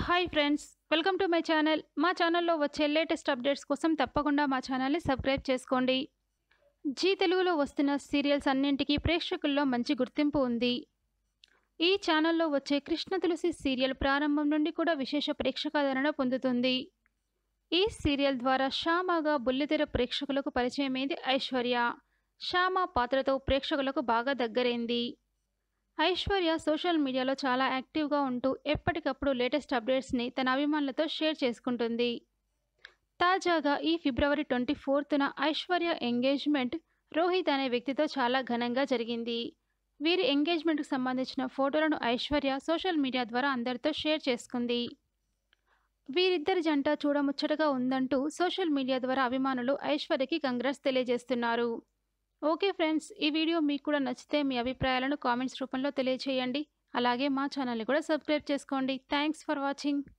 hi friends welcome to my channel మా ఛానల్లో వచ్చే లేటెస్ట్ అప్డేట్స్ కోసం తప్పకుండా మా ఛానల్ని సబ్స్క్రైబ్ చేసుకోండి జీ తెలుగులో వస్తున్న సీరియల్స్ అన్నింటికీ ప్రేక్షకుల్లో మంచి గుర్తింపు ఉంది ఈ ఛానల్లో వచ్చే కృష్ణ తులసి సీరియల్ ప్రారంభం నుండి కూడా విశేష ప్రేక్షకాదరణ పొందుతుంది ఈ సీరియల్ ద్వారా శ్యామగా బుల్లితెర ప్రేక్షకులకు పరిచయమైంది ఐశ్వర్య శ్యామ పాత్రతో ప్రేక్షకులకు బాగా దగ్గరైంది ఐశ్వర్య సోషల్ మీడియాలో చాలా యాక్టివ్గా ఉంటూ ఎప్పటికప్పుడు లేటెస్ట్ అప్డేట్స్ని తన అభిమానులతో షేర్ చేసుకుంటుంది తాజాగా ఈ ఫిబ్రవరి ట్వంటీ ఫోర్త్న ఐశ్వర్య ఎంగేజ్మెంట్ రోహిత్ అనే వ్యక్తితో చాలా ఘనంగా జరిగింది వీరి ఎంగేజ్మెంట్కి సంబంధించిన ఫోటోలను ఐశ్వర్య సోషల్ మీడియా ద్వారా అందరితో షేర్ చేసుకుంది వీరిద్దరి జంట చూడముచ్చటగా ఉందంటూ సోషల్ మీడియా ద్వారా అభిమానులు ఐశ్వర్యకి కంగ్రాట్స్ తెలియజేస్తున్నారు ఓకే ఫ్రెండ్స్ ఈ వీడియో మీకు కూడా నచ్చితే మీ అభిప్రాయాలను కామెంట్స్ రూపంలో తెలియచేయండి అలాగే మా ఛానల్ని కూడా సబ్స్క్రైబ్ చేసుకోండి థ్యాంక్స్ ఫర్ వాచింగ్